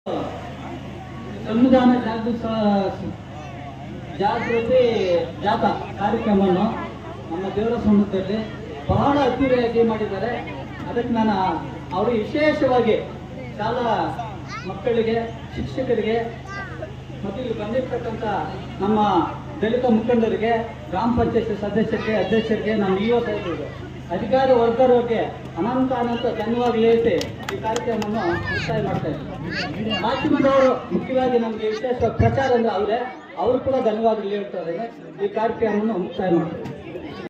ಸಂವಿಧಾನ ಜಾಗೃತ ಜಾಗೃತಿ ಜಾಥಾ ಕಾರ್ಯಕ್ರಮವನ್ನು ನಮ್ಮ ದೇವರ ಸಮುದ್ರದಲ್ಲಿ ಬಹಳ ಅದ್ದೂರಿಯಾಗಿ ಮಾಡಿದ್ದಾರೆ ಅದಕ್ಕೆ ನಾನು ಅವರು ವಿಶೇಷವಾಗಿ ಶಾಲಾ ಮಕ್ಕಳಿಗೆ ಶಿಕ್ಷಕರಿಗೆ ಮತ್ತು ಇಲ್ಲಿ ಬಂದಿರ್ತಕ್ಕಂಥ ನಮ್ಮ ದಲಿತ ಮುಖಂಡರಿಗೆ ಗ್ರಾಮ ಪಂಚಾಯತ್ ಸದಸ್ಯರಿಗೆ ಅಧ್ಯಕ್ಷರಿಗೆ ನಮ್ಮ ಯುವ ಸಾಹೇಬರಿಗೆ ಅಧಿಕಾರಿ ವರ್ಗದವರಿಗೆ ಅನಂತ ಅನಂತ ಧನ್ಯವಾದ ಹೇಳ್ತಿ ಈ ಕಾರ್ಯಕ್ರಮವನ್ನು ಮುಕ್ತಾಯ ಮಾಡ್ತಾ ಇದ್ದೀವಿ ಮಾಧ್ಯಮದವರು ಮುಖ್ಯವಾಗಿ ನಮಗೆ ವಿಶೇಷ ಪ್ರಚಾರ ಅಂದ್ರೆ ಅವರೇ ಅವರು ಕೂಡ ಧನ್ಯವಾದ ಹೇಳ್ತಾರೆ ಈ ಕಾರ್ಯಕ್ರಮವನ್ನು ಮುಕ್ತಾಯ ಮಾಡ್ತಾರೆ